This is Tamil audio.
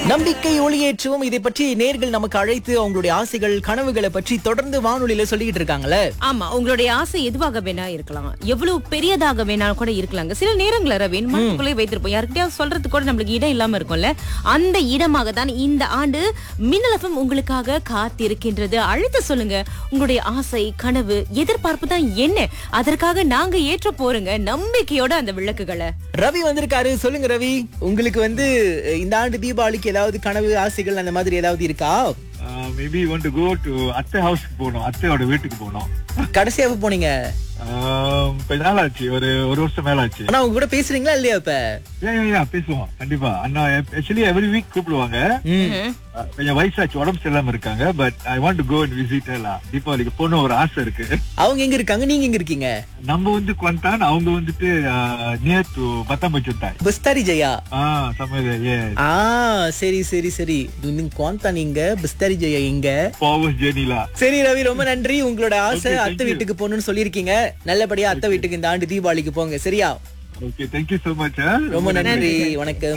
நம்பிக்கை ஒளியேற்றவும் இதை பற்றி நேர்கள் நமக்கு அழைத்து அவங்களுடைய ஆசைகள் கனவுகளை பற்றி தொடர்ந்து வானொலியில சொல்லிட்டு இருக்காங்கல்ல ஆமா உங்களுடைய ஆசை எதுவாக வேணா இருக்கலாம் எவ்வளவு பெரியதாக வேணா கூட இருக்கலாங்க சில நேரங்கள ரவீன் மனசுக்குள்ளே வைத்திருப்போம் யாருக்கிட்டயாவது சொல்றதுக்கு கூட நம்மளுக்கு இடம் இல்லாம இருக்கும்ல அந்த இடமாக தான் இந்த ஆண்டு மின்னலஃபம் உங்களுக்காக காத்திருக்கின்றது அழைத்து சொல்லுங்க உங்களுடைய ஆசை கனவு எதிர்பார்ப்பு தான் என்ன அதற்காக நாங்க ஏற்ற போறோங்க நம்பிக்கையோட அந்த விளக்குகளை ரவி வந்திருக்காரு சொல்லுங்க ரவி உங்களுக்கு வந்து அஹ், இந்த ஆண்டு தீபாவளிக்கு ஏதாவது கனவு ஆசைகள் அந்த மாதிரி ஏதாவது இருக்கா maybe want to go to அத்தை ஹவுஸ்க்கு போகணும் அத்தையோட வீட்டுக்கு போகணும் கடைசியாவே போனீங்க ஆஹ் கொஞ்ச நாள் ஆச்சு ஒரு ஒரு வருஷம் மேல ஆச்சு ஆனா அவங்க கூட பேசுறீங்களா இல்லையா இப்ப ஏன் ஏன், ஏன், பேசுவோம் கண்டிப்பா அண்ணா ஆக்சுவலி எவ்ரி வீக் கூப்பிடுவாங்க ம். அஹ் கொஞ்சம் வயசாச்சு உடம்பு சரியில்லாம இருக்காங்க but I want to go and visit தீபாவளிக்கு போகணும் ஒரு ஆசை இருக்கு அவங்க எங்க இருக்காங்க நீங்க எங்க இருக்கீங்க நம்ம வந்து குவந்தான் அவங்க வந்துட்டு நியர் டு பத்தாம்பச்சுட்டாய் பஸ்தாரி ஜெயா ஆஹ் சமையல் ஏ ஆ சரி சரி சரி நீங்க குவாந்தா நீங்க பஸ்தாரி ஜெயா எங்க பவர் ஜேர்னிலா சரி ரவி ரொம்ப நன்றி உங்களோட ஆசை Okay, thank அத்தை you. வீட்டுக்கு போகணும்னு சொல்லியிருக்கீங்க நல்லபடியா அத்தை வீட்டுக்கு இந்த ஆண்டு தீபாவளிக்கு போங்க சரியா ஓகே தேங்க்யூ சோ மச் ரொம்ப நன்றி வணக்கம்